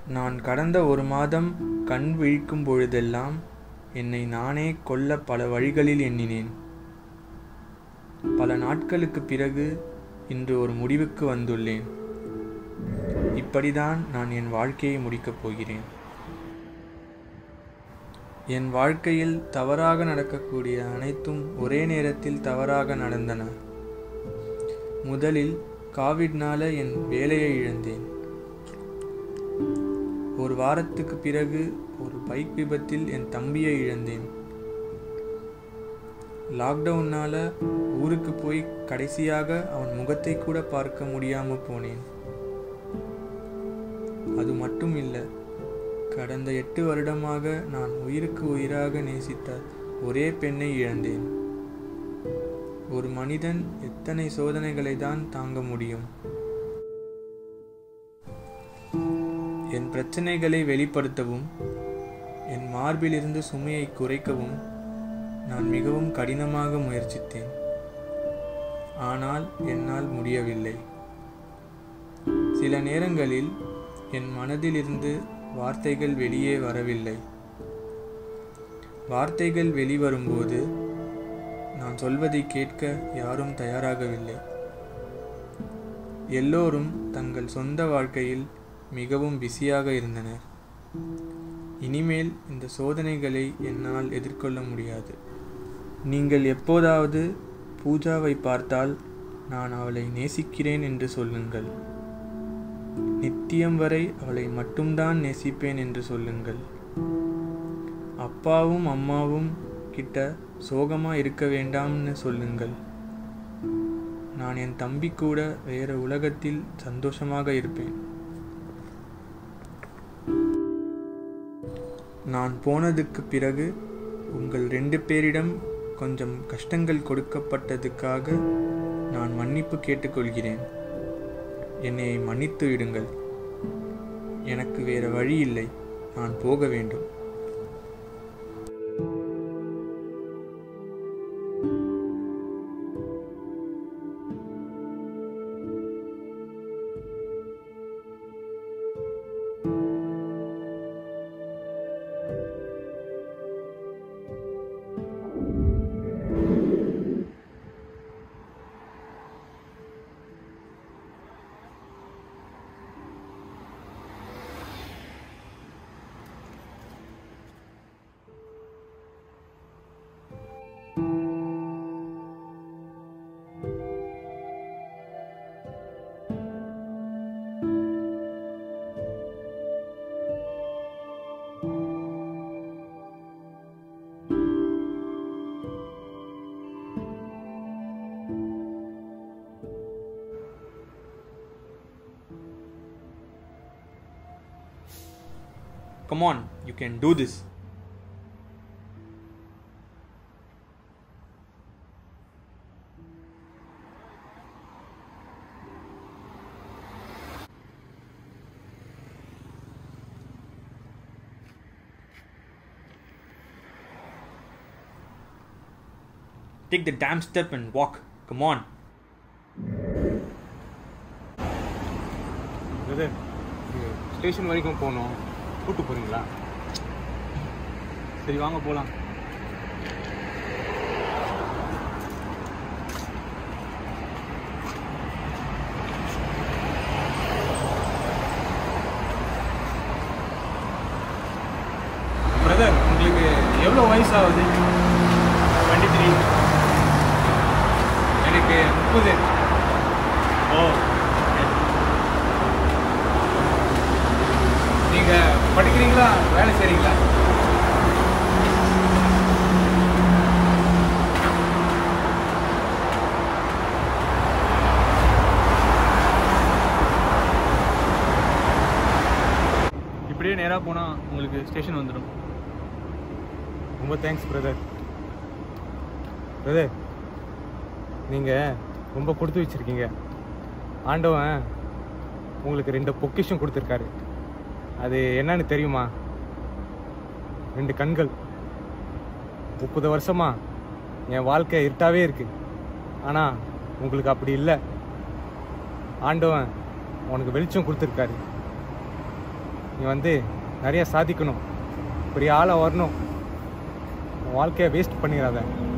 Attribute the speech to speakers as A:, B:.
A: நான் கடந்த ஒரு மாதம் கண் விழிக்கும் பொழுதெல்லாம் என்னை நானே கொல்ல பல வழிகளில் எண்ணினேன் பல நாட்களுக்குப் பிறகு இன்று ஒரு முடிவுக்கு வந்துள்ளேன் இப்படிதான் நான் என் வாழ்க்கையை முடிக்கப் போகிறேன் என் வாழ்க்கையில் தவறாக நடக்கக்கூடிய அனைத்தும் ஒரே நேரத்தில் தவறாக நடந்தன முதலில் காவிட்னால என் வேலையை இழந்தேன் ஒரு வாரத்துக்கு பிறகு ஒரு பைக் விபத்தில் என் தம்பியை இழந்தேன் லாக்டவுன்னால ஊருக்கு போய் கடைசியாக அவன் முகத்தை கூட பார்க்க முடியாம போனேன் அது மட்டும் இல்லை கடந்த எட்டு வருடமாக நான் உயிருக்கு உயிராக நேசித்த ஒரே பெண்ணை இழந்தேன் ஒரு மனிதன் எத்தனை சோதனைகளை தான் தாங்க முடியும் என் பிரச்சனைகளை வெளிப்படுத்தவும் என் மார்பிலிருந்து சுமையை குறைக்கவும் நான் மிகவும் கடினமாக முயற்சித்தேன் ஆனால் என்னால் முடியவில்லை சில நேரங்களில் என் மனதிலிருந்து வார்த்தைகள் வெளியே வரவில்லை வார்த்தைகள் வெளிவரும்போது நான் சொல்வதை கேட்க யாரும் தயாராகவில்லை எல்லோரும் தங்கள் சொந்த வாழ்க்கையில் மிகவும் பிஸியாக இருந்தனர் இனிமேல் இந்த சோதனைகளை என்னால் எதிர்கொள்ள முடியாது நீங்கள் எப்போதாவது பூஜாவை பார்த்தால் நான் அவளை நேசிக்கிறேன் என்று சொல்லுங்கள் நித்தியம் வரை அவளை மட்டும்தான் நேசிப்பேன் என்று சொல்லுங்கள் அப்பாவும் அம்மாவும் கிட்ட சோகமா இருக்க வேண்டாம்னு சொல்லுங்கள் நான் என் தம்பி கூட வேற உலகத்தில் சந்தோஷமாக இருப்பேன் நான் போனதுக்கு பிறகு உங்கள் ரெண்டு பேரிடம் கொஞ்சம் கஷ்டங்கள் கொடுக்கப்பட்டதுக்காக நான் மன்னிப்பு கேட்டுக்கொள்கிறேன் என்னை மன்னித்து விடுங்கள் எனக்கு வேற வழி இல்லை நான் போக வேண்டும் Come on, you can do this. Take the damn step and walk. Come on.
B: Brother station வரைக்கும் போகணும் கூட்டு போறீங்களா சரி வாங்க போகலாம் பிரதர் உங்களுக்கு எவ்வளோ வயசு ஆகுது டுவெண்ட்டி த்ரீ எனக்கு முப்பது ஓ நீங்க படிக்கிறீங்களா வேலை செய்றீங்களா இப்படியே நேராக போனால் உங்களுக்கு ஸ்டேஷன் வந்துடும் ரொம்ப தேங்க்ஸ் பிரதர் பிரதர் நீங்கள் ரொம்ப கொடுத்து வச்சிருக்கீங்க ஆண்டவன் உங்களுக்கு ரெண்டு பொக்கிஷம் கொடுத்துருக்காரு அது என்னன்னு தெரியுமா ரெண்டு கண்கள் முப்பது வருஷமா என் வாழ்க்கை இருட்டாவே இருக்கு ஆனால் உங்களுக்கு அப்படி இல்லை ஆண்டவன் உனக்கு வெளிச்சம் கொடுத்துருக்காரு
C: நீ வந்து நிறைய சாதிக்கணும் பெரிய ஆளாக வரணும் உன் வாழ்க்கையை வேஸ்ட் பண்ணிடாத